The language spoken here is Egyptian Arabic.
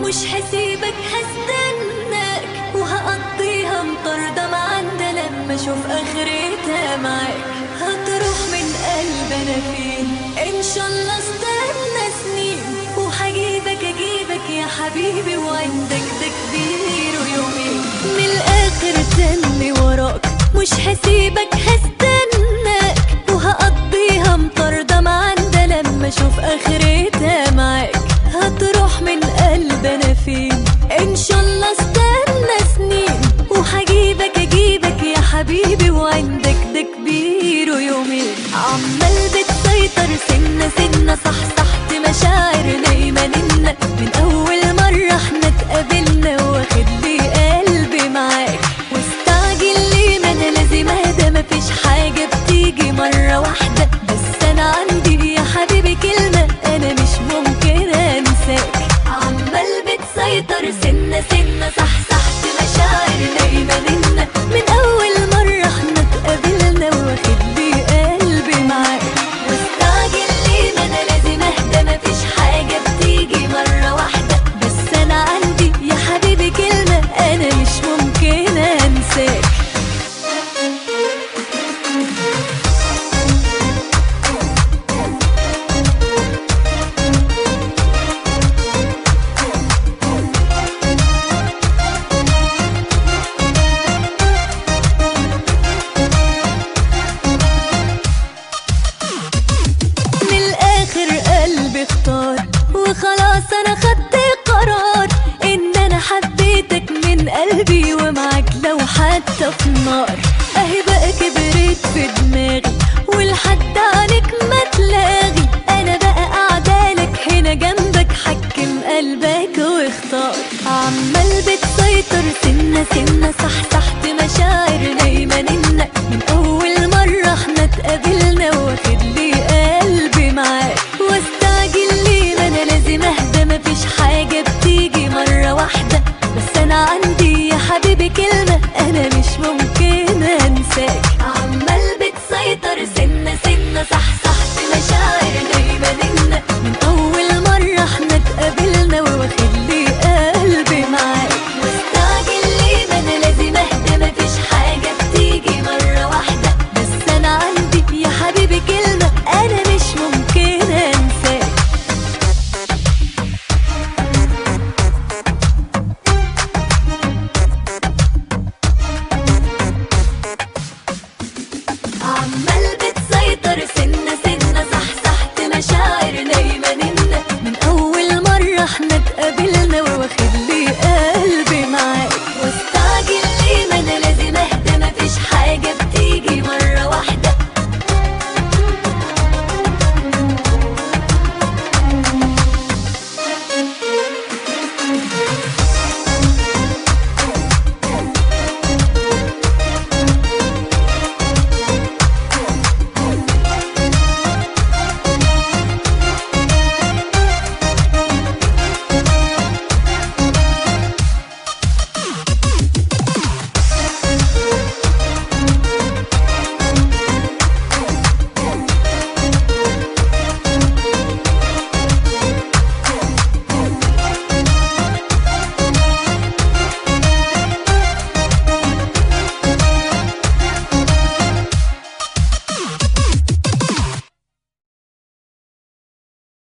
مش هسيبك هستناك وهقضيها مطاردة معانا لما اشوف اخرتها معاك هتروح من قلب انا فين ان شاء الله استنى سنين وهجيبك اجيبك يا حبيبي وعندك ده كبير ويومين من الاخر تاني وراك مش هسيبك هستناك وهقضيها مطاردة معانا لما اشوف اخرتها معاك هتروح من قلب انا فين ان شاء الله استنى سنين وهجيبك اجيبك يا حبيبي وعندك ده كبير ويومين عمال بتسيطر سنة سنة صح صحت مشاعر نايمة ننا من